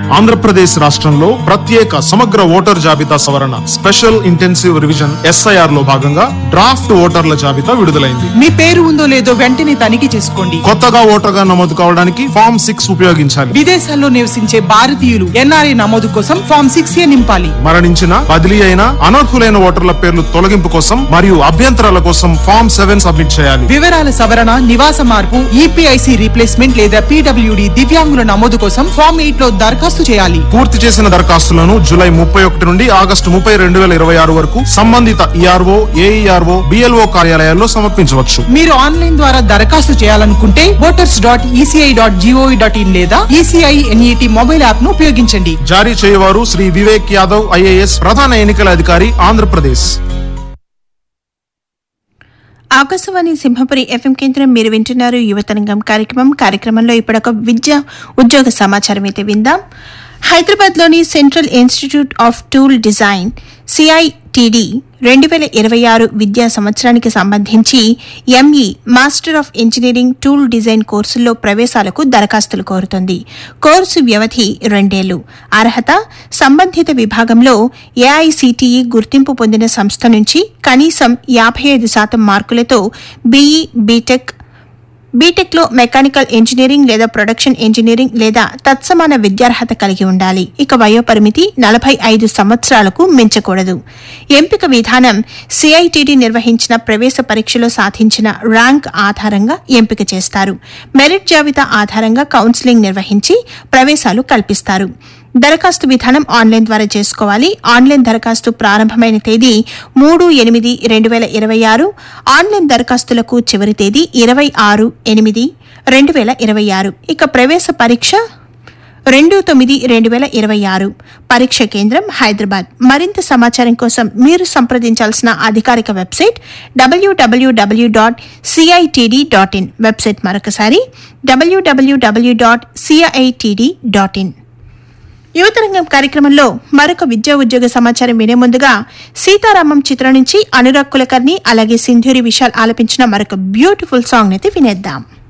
ఆంధ్రప్రదేశ్ రాష్ట్రంలో ప్రత్యేక సమగ్ర ఓటర్ జాబితా సవరణ స్పెషల్ ఇంటెన్సివ్ రివిజన్ ఎస్ఐఆర్ లో భాగంగా డ్రాఫ్ట్ ఓటర్ల జాబితా విడుదలైంది మీ పేరు ఉందో లేదో వెంటనే తనిఖీ చేసుకోండి కొత్తగా ఓటర్గా నమోదు కావడానికి ఫామ్ సిక్స్ ఉపయోగించాలి విదేశాల్లో నివసించే భారతీయులు ఎన్ఆర్ఐ నమోదు కోసం ఫామ్ సిక్స్ ఏ నింపాలి మరణించిన బదిలీ అయిన అనర్హులైన ఓటర్ల పేర్లు తొలగింపు కోసం మరియు అభ్యంతరాల కోసం ఫామ్ సెవెన్ సబ్మిట్ చేయాలి వివరాల సవరణ నివాస మార్పు ఈపీఐసి రీప్లేస్మెంట్ లేదా పీడబ్ల్యూడి దివ్యాంగుల నమోదు కోసం ఫామ్ ఎయిట్ లో దరఖాస్తు చేయాలి పూర్తి చేసిన దరఖాస్తులను జూలై ముప్పై ఒకటి నుండి ఆగస్టు ముప్పై రెండు వేల ఇరవై ఆరు వరకు సంబంధిత ఈఆర్ఓ ఏఈఆర్ఓ బిఎల్ఓ కార్యాలయాల్లో సమర్పించవచ్చు మీరు ఆన్లైన్ ద్వారా దరఖాస్తు చేయాలనుకుంటే voters dot ECI dot G O V dot in లేదా ఈసీఐ ఎన్ఈటి మొబైల్ యాప్ ను ఉపయోగించండి జారీ చేయవారు శ్రీ వివేక్ యాదవ్ ఐఏఎస్ ప్రధాన ఎన్నికల అధికారి ఆంధ్రప్రదేశ్ ఆకాశవాణి సింహపురి ఎఫ్ఎం కేంద్రం మీరు వింటున్నారు యువతరంగం కార్యక్రమం కార్యక్రమంలో ఇప్పుడొక విద్య ఉద్యోగ సమాచారం అయితే విందాం హైదరాబాద్లోని central institute of tool design CITD రెండు వేల ఇరవై ఆరు విద్యా సంవత్సరానికి సంబంధించి ME master of engineering tool design కోర్సుల్లో ప్రవేశాలకు దరఖాస్తులు కోరుతుంది కోర్సు వ్యవధి రెండేళ్లు అర్హత సంబంధిత విభాగంలో ఏఐసిటిఈ గుర్తింపు పొందిన సంస్థ నుంచి కనీసం యాభై ఐదు శాతం మార్కులతో బీఈ బీటెక్ బీటెక్లో మెకానికల్ ఇంజనీరింగ్ లేదా ప్రొడక్షన్ ఇంజనీరింగ్ లేదా తత్సమాన విద్యార్హత కలిగి ఉండాలి ఇక వయోపరిమితి నలభై ఐదు సంవత్సరాలకు మించకూడదు ఎంపిక విధానం సిఐటిడి నిర్వహించిన ప్రవేశ పరీక్షలో సాధించిన ర్యాంక్ ఆధారంగా ఎంపిక చేస్తారు మెరిట్ జాబితా ఆధారంగా కౌన్సిలింగ్ నిర్వహించి ప్రవేశాలు కల్పిస్తారు దరఖాస్తు విధానం ఆన్లైన్ ద్వారా చేసుకోవాలి ఆన్లైన్ దరఖాస్తు ప్రారంభమైన తేదీ మూడు ఎనిమిది రెండు వేల ఇరవై ఆరు ఆన్లైన్ దరఖాస్తులకు చివరి తేదీ ఇరవై ఆరు ఎనిమిది రెండు వేల ఇరవై ఆరు ఇక ప్రవేశ పరీక్ష రెండు తొమ్మిది రెండు వేల ఇరవై ఆరు పరీక్ష కేంద్రం హైదరాబాద్ మరింత సమాచారం కోసం మీరు సంప్రదించాల్సిన అధికారిక website W W W dot CITD dot in website మరొకసారి W W W dot CITD dot in యువతరంగం కార్యక్రమంలో మరొక విద్యా ఉద్యోగ సమాచారం వినే ముందుగా సీతారామం చిత్రం నుంచి అనురాగ్ కులకర్ణి అలాగే సింధూరి విశాల్ ఆలపించిన మరొక బ్యూటిఫుల్ సాంగ్ అయితే వినేద్దాం